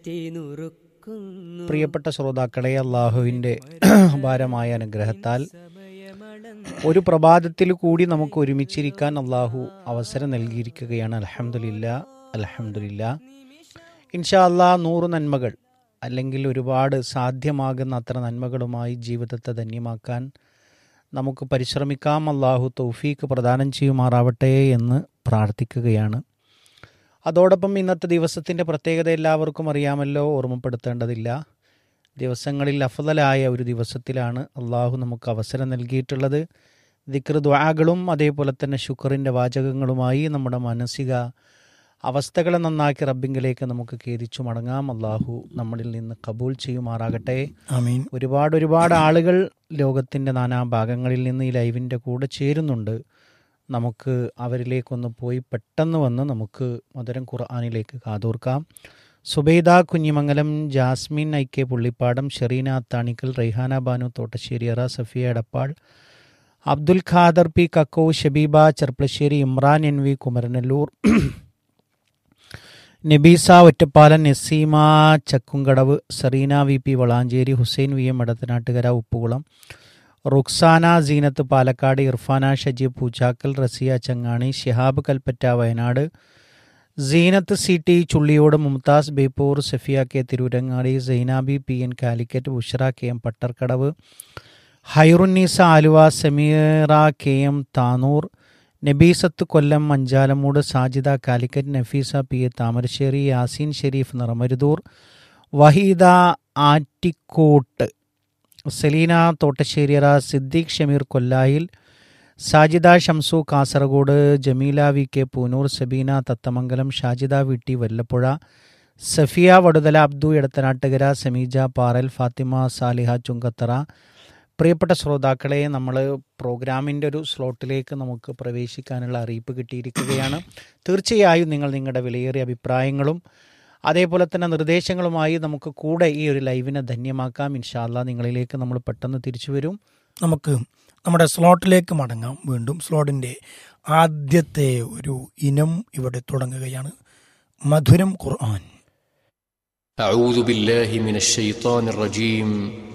പ്രിയപ്പെട്ട ശ്രോതാക്കളെ അള്ളാഹുവിൻ്റെ അപാരമായ അനുഗ്രഹത്താൽ ഒരു പ്രഭാതത്തിൽ കൂടി നമുക്ക് ഒരുമിച്ചിരിക്കാൻ അള്ളാഹു അവസരം നൽകിയിരിക്കുകയാണ് അലഹമുല്ല അലഹമുല്ല ഇൻഷാ അള്ളാ നൂറ് നന്മകൾ അല്ലെങ്കിൽ ഒരുപാട് സാധ്യമാകുന്ന അത്ര നന്മകളുമായി ജീവിതത്തെ ധന്യമാക്കാൻ നമുക്ക് പരിശ്രമിക്കാം അള്ളാഹു തൗഫീക്ക് പ്രദാനം ചെയ്യുമാറാവട്ടെ എന്ന് പ്രാർത്ഥിക്കുകയാണ് അതോടൊപ്പം ഇന്നത്തെ ദിവസത്തിൻ്റെ പ്രത്യേകത എല്ലാവർക്കും അറിയാമല്ലോ ഓർമ്മപ്പെടുത്തേണ്ടതില്ല ദിവസങ്ങളിൽ അഫദലായ ഒരു ദിവസത്തിലാണ് അള്ളാഹു നമുക്ക് അവസരം നൽകിയിട്ടുള്ളത് ദിക്ർ ദ്വാകളും അതേപോലെ തന്നെ ശുക്റിൻ്റെ വാചകങ്ങളുമായി നമ്മുടെ മാനസിക അവസ്ഥകളെ നന്നാക്കി റബ്ബിങ്കിലേക്ക് നമുക്ക് ഖേദിച്ചു മടങ്ങാം അള്ളാഹു നമ്മളിൽ നിന്ന് കബൂൽ ചെയ്യുമാറാകട്ടെ ആമീൻ ഒരുപാട് ഒരുപാട് ആളുകൾ ലോകത്തിൻ്റെ നാനാ ഭാഗങ്ങളിൽ നിന്ന് ഈ ലൈവിൻ്റെ കൂടെ ചേരുന്നുണ്ട് നമുക്ക് അവരിലേക്കൊന്ന് പോയി പെട്ടെന്ന് വന്ന് നമുക്ക് മധുരം ഖുർആാനിലേക്ക് കാതോർക്കാം Zubaida Kunhimangalam Jasmine I K Pullippadam Shereena Athanikkal Raihana Banu Thottasseriyara Safiya Edappal Abdul Khader P Kakko Shabeeba Cherpulassery Imran N V Kumaranellur Nabeesa Ottapalam Naseema Chakkumkadavu Sareena V P Valanchery Hussain V M Edathanattukara Uppukulam Ruksana Seenath Palakkad Irfana Shajeeb Poochakkal Rasiya Changani Shihab Kalpetta Wayanad Seenath C T Chulliyode Mumtaz Beypore Safiya K Tirurangadi Sainabi P N Calicut Bushra K M Pattarkadavu Hairunnisa Aluva Sameera K M Tanur Nabeesath Kollam Manchalamoodu Sajida Calicut Nafeesa P A Thamarassery Yaseen Shareef Niramaruthur Waheeda Attikkottu Seleena Thottasseriyara Siddique Shameer Kollayil Sajida Shamsu Kasaragod Jameela V K Poonoor Sabeena Thathamangalam Shajida V T Vallappuzha Safiya Vaduthala Abdu Edathanattukara Sameeja Paral Fathima Saliha Chungathara പ്രിയപ്പെട്ട ശ്രോതാക്കളെ നമ്മൾ പ്രോഗ്രാമിൻ്റെ ഒരു സ്ലോട്ടിലേക്ക് നമുക്ക് പ്രവേശിക്കാനുള്ള അറിയിപ്പ് കിട്ടിയിരിക്കുകയാണ് തീർച്ചയായും നിങ്ങൾ നിങ്ങളുടെ വിലയേറിയ അഭിപ്രായങ്ങളും അതേപോലെ തന്നെ നിർദ്ദേശങ്ങളുമായി നമുക്ക് കൂടെ ഈ ഒരു ലൈവിനെ ധന്യമാക്കാം ഇൻഷാല്ല നിങ്ങളിലേക്ക് നമ്മൾ പെട്ടെന്ന് തിരിച്ചു വരും നമുക്ക് നമ്മുടെ സ്ലോട്ടിലേക്ക് മടങ്ങാം വീണ്ടും സ്ലോട്ടിൻ്റെ ആദ്യത്തെ ഒരു ഇനം ഇവിടെ തുടങ്ങുകയാണ് മധുരം ഖുർആൻ أعوذ بالله من الشيطان الرجيم